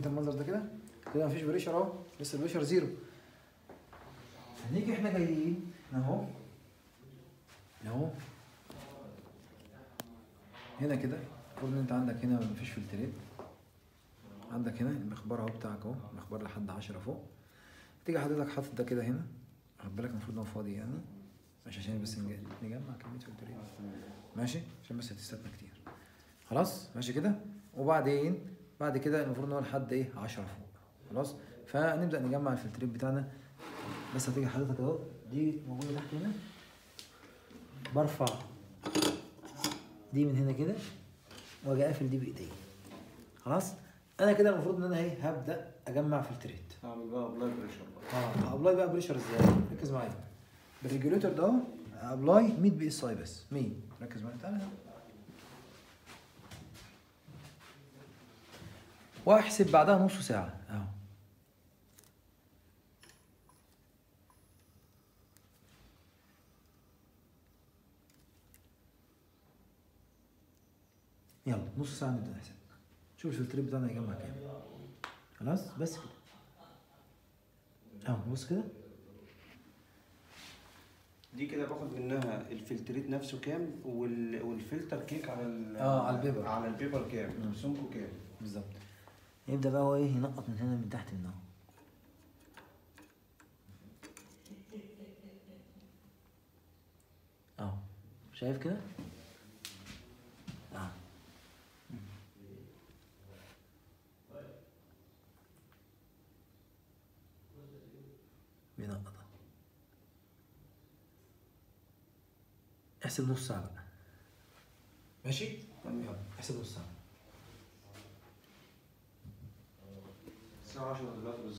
انت المنظر ده كده كده مفيش بريشر اهو لسه البريشر زيرو هنيجي احنا جايين اهو اهو هنا كده المفروض ان انت عندك هنا مفيش فلترين عندك هنا المخبار اهو بتاعك اهو مخبار لحد 10 فوق تيجي حضرتك حاطط ده كده هنا خد بالك المفروض ان هو فاضي يعني مش عشان بس نج- نجمع كميه فلترين ماشي عشان بس هتستنى كتير خلاص ماشي كده وبعدين بعد كده المفروض ان هو لحد ايه 10 فوق خلاص فنبدا نجمع الفلترين بتاعنا بس هتيجي حضرتك اهو دي موجوده تحت هنا برفع دي من هنا كده واجي قافل دي بايديا خلاص انا كده المفروض ان انا ايه هبدا اجمع فلتريت اعمل بقى ابلاي بريشر بقى اه ابلاي بقى بريشر ازاي ركز معايا بالريجوليتور ده اهو ابلاي 100 بي اس اي بس 100 ركز معايا تعالى هنا. واحسب بعدها نص ساعه اهو يلا نص ساعه نبدا نحسب شوف الفلتريت بتاعنا يجمع كام خلاص بس كده اهو بص كده دي كده باخد منها الفلتريت نفسه كام وال... والفلتر كيك على ال... اه، على البيبر. على البيبر كام مم. سمكه كام بالظبط يبدا بقى هو ايه ينقط من هنا من تحت من اهو اهو شايف كده اه بينقط اهو احسب نص ساعه بقى ماشي يلا احسب نص ساعه الساعه 10 دلوقتي